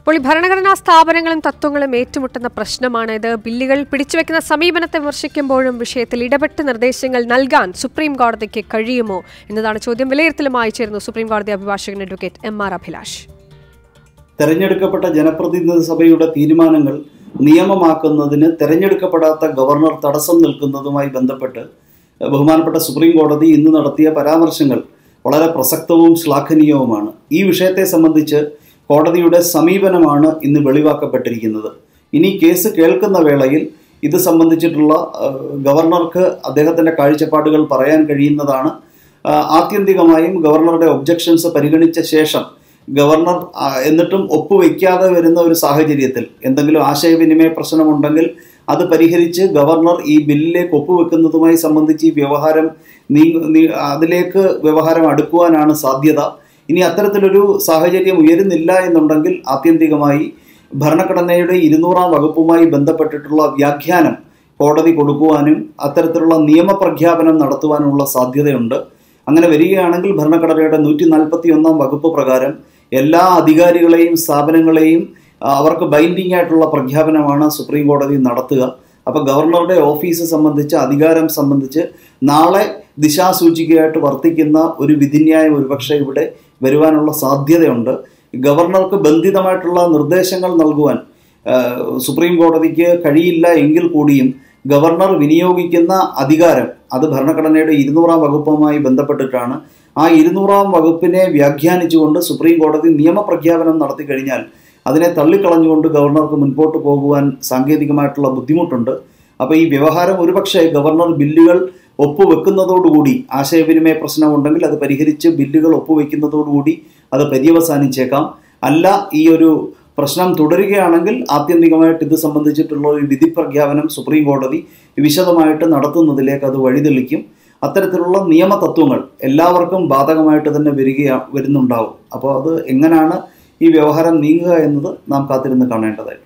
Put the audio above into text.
അപ്പോൾ ഈ ഭരണഘടനാ സ്ഥാപനങ്ങളും തത്വങ്ങളും ഏറ്റുമുട്ടുന്ന പ്രശ്നമാണ് ഇത് ബില്ലുകൾ പിടിച്ചുവെക്കുന്ന സമീപനത്തെ വിമർശിക്കുമ്പോഴും വിഷയത്തിൽ ഇടപെട്ട് നിർദ്ദേശങ്ങൾ നൽകാൻ സുപ്രീം കോടതിക്ക് കഴിയുമോ എന്നതാണ് ചോദ്യം വിലയിരുത്തലുമായി ചേരുന്നു സുപ്രീം കോടതി അഭിഭാഷകൻ അഡ്വക്കേറ്റ് എം ആർ അഭിലാഷ് തെരഞ്ഞെടുക്കപ്പെട്ട ജനപ്രതിനിധി സഭയുടെ തീരുമാനങ്ങൾ നിയമമാക്കുന്നതിന് തെരഞ്ഞെടുക്കപ്പെടാത്ത ഗവർണർ തടസ്സം നിൽക്കുന്നതുമായി ബന്ധപ്പെട്ട് ബഹുമാനപ്പെട്ട സുപ്രീം കോടതി ഇന്ന് നടത്തിയ പരാമർശങ്ങൾ വളരെ പ്രസക്തവും ശ്ലാഘനീയവുമാണ് ഈ വിഷയത്തെ സംബന്ധിച്ച് കോടതിയുടെ സമീപനമാണ് ഇന്ന് വെളിവാക്കപ്പെട്ടിരിക്കുന്നത് ഇനി കേസ് കേൾക്കുന്ന വേളയിൽ ഇത് സംബന്ധിച്ചിട്ടുള്ള ഏഹ്, ഗവർണർക്ക് അദ്ദേഹത്തിൻ്റെ കാഴ്ചപ്പാടുകൾ പറയാൻ കഴിയുന്നതാണ് ആ, ആത്യന്തികമായും ഗവർണറുടെ ഒബ്ജക്ഷൻസ് പരിഗണിച്ച ശേഷം ഗവർണർ ആ, എന്നിട്ടും ഒപ്പുവെക്കാതെ വരുന്ന ഒരു സാഹചര്യത്തിൽ എന്തെങ്കിലും ആശയവിനിമയ പ്രശ്നമുണ്ടെങ്കിൽ അത് പരിഹരിച്ച് ഗവർണർ ഈ ബില്ലിലേക്ക് ഒപ്പുവെക്കുന്നതുമായി സംബന്ധിച്ച് ഈ വ്യവഹാരം നീ നീ- അതിലേക്ക് വ്യവഹാരം അടുക്കുവാനാണ് സാധ്യത ഇനി അത്തരത്തിലൊരു സാഹചര്യം ഉയരുന്നില്ല എന്നുണ്ടെങ്കിൽ ആത്യന്തികമായി ഭരണഘടനയുടെ ഇരുന്നൂറാം വകുപ്പുമായി ബന്ധപ്പെട്ടിട്ടുള്ള വ്യാഖ്യാനം കോടതി കൊടുക്കുവാനും അത്തരത്തിലുള്ള നിയമപ്രഖ്യാപനം നടത്തുവാനുമുള്ള സാധ്യതയുണ്ട് അങ്ങനെ വരികയാണെങ്കിൽ ഭരണഘടനയുടെ നൂറ്റി നാൽപ്പത്തി ഒന്നാം വകുപ്പ് പ്രകാരം എല്ലാ അധികാരികളെയും സ്ഥാപനങ്ങളെയും ആ, അവർക്ക് ബൈൻഡിംഗ് ആയിട്ടുള്ള പ്രഖ്യാപനമാണ് സുപ്രീം കോടതി നടത്തുക അപ്പോൾ ഗവർണറുടെ ഓഫീസ് സംബന്ധിച്ച് അധികാരം സംബന്ധിച്ച് നാളെ ദിശാസൂചികയായിട്ട് വർത്തിക്കുന്ന ഒരു വിധിന്യായം ഒരുപക്ഷെ ഇവിടെ വരുവാനുള്ള സാധ്യതയുണ്ട് ഗവർണർക്ക് ബന്ധിതമായിട്ടുള്ള നിർദ്ദേശങ്ങൾ നൽകുവാൻ ആ, സുപ്രീം കോടതിക്ക് കഴിയില്ല എങ്കിൽ കൂടിയും ഗവർണർ വിനിയോഗിക്കുന്ന അധികാരം അത് ഭരണഘടനയുടെ ഇരുന്നൂറാം വകുപ്പുമായി ബന്ധപ്പെട്ടിട്ടാണ് ആ ഇരുന്നൂറാം വകുപ്പിനെ വ്യാഖ്യാനിച്ചുകൊണ്ട് സുപ്രീം കോടതി നിയമപ്രഖ്യാപനം നടത്തി കഴിഞ്ഞാൽ അതിനെ തള്ളിക്കളഞ്ഞുകൊണ്ട് ഗവർണർക്ക് മുൻപോട്ട് പോകുവാൻ സാങ്കേതികമായിട്ടുള്ള ബുദ്ധിമുട്ടുണ്ട് അപ്പോൾ ഈ വ്യവഹാരം ഒരുപക്ഷെ ഗവർണർ ബില്ലുകൾ ഒപ്പുവെക്കുന്നതോടുകൂടി ആശയവിനിമയ പ്രശ്നമുണ്ടെങ്കിൽ അത് പരിഹരിച്ച് ബില്ലുകൾ ഒപ്പുവെക്കുന്നതോടുകൂടി അത് പര്യവസാനിച്ചേക്കാം അല്ല ഈ ഒരു പ്രശ്നം തുടരുകയാണെങ്കിൽ ആത്യന്തികമായിട്ട് ഇത് സംബന്ധിച്ചിട്ടുള്ള ഒരു വിധി പ്രഖ്യാപനം സുപ്രീം കോടതി വിശദമായിട്ട് നടത്തുന്നതിലേക്ക് അത് വഴിതെളിക്കും അത്തരത്തിലുള്ള നിയമതത്വങ്ങൾ എല്ലാവർക്കും ബാധകമായിട്ട് തന്നെ വരികയാ വരുന്നുണ്ടാവും അപ്പോൾ അത് എങ്ങനെയാണ് ഈ വ്യവഹാരം നീങ്ങുക എന്നത് നാം കാത്തിരുന്ന് കാണേണ്ടതായിട്ട്